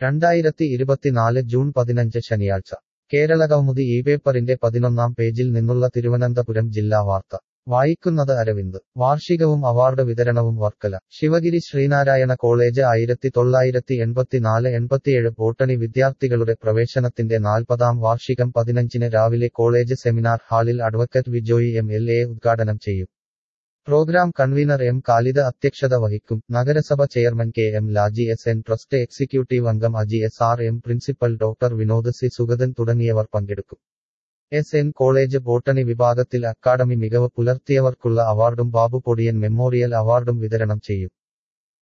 രണ്ടായിരത്തി ഇരുപത്തിനാല് ജൂൺ പതിനഞ്ച് ശനിയാഴ്ച കേരളകൗമുദി ഈ പേപ്പറിന്റെ പതിനൊന്നാം പേജിൽ നിന്നുള്ള തിരുവനന്തപുരം ജില്ലാ വാർത്ത വായിക്കുന്നത് അരവിന്ദ് വാർഷികവും അവാർഡ് വിതരണവും വർക്കല ശിവഗിരി ശ്രീനാരായണ കോളേജ് ആയിരത്തി തൊള്ളായിരത്തി എൺപത്തിനാല് എൺപത്തിയേഴ് ബോട്ടണി വിദ്യാർത്ഥികളുടെ പ്രവേശനത്തിന്റെ നാൽപ്പതാം വാർഷികം പതിനഞ്ചിന് രാവിലെ കോളേജ് സെമിനാർ ഹാളിൽ advocate Vijoy M L A ഉദ്ഘാടനം ചെയ്യും പ്രോഗ്രാം കൺവീനർ എം കാലിദ് അധ്യക്ഷത വഹിക്കും നഗരസഭ chairman K M Laji S N trust executive അംഗം Aji S R M principal doctor Vinod C Sugathan തുടങ്ങിയവർ പങ്കെടുക്കും എസ് എൻ കോളേജ് ബോട്ടണി വിഭാഗത്തിൽ അക്കാഡമി മികവ് പുലർത്തിയവർക്കുള്ള അവാർഡും ബാബു പൊടിയൻ മെമ്മോറിയൽ അവാർഡും വിതരണം ചെയ്യും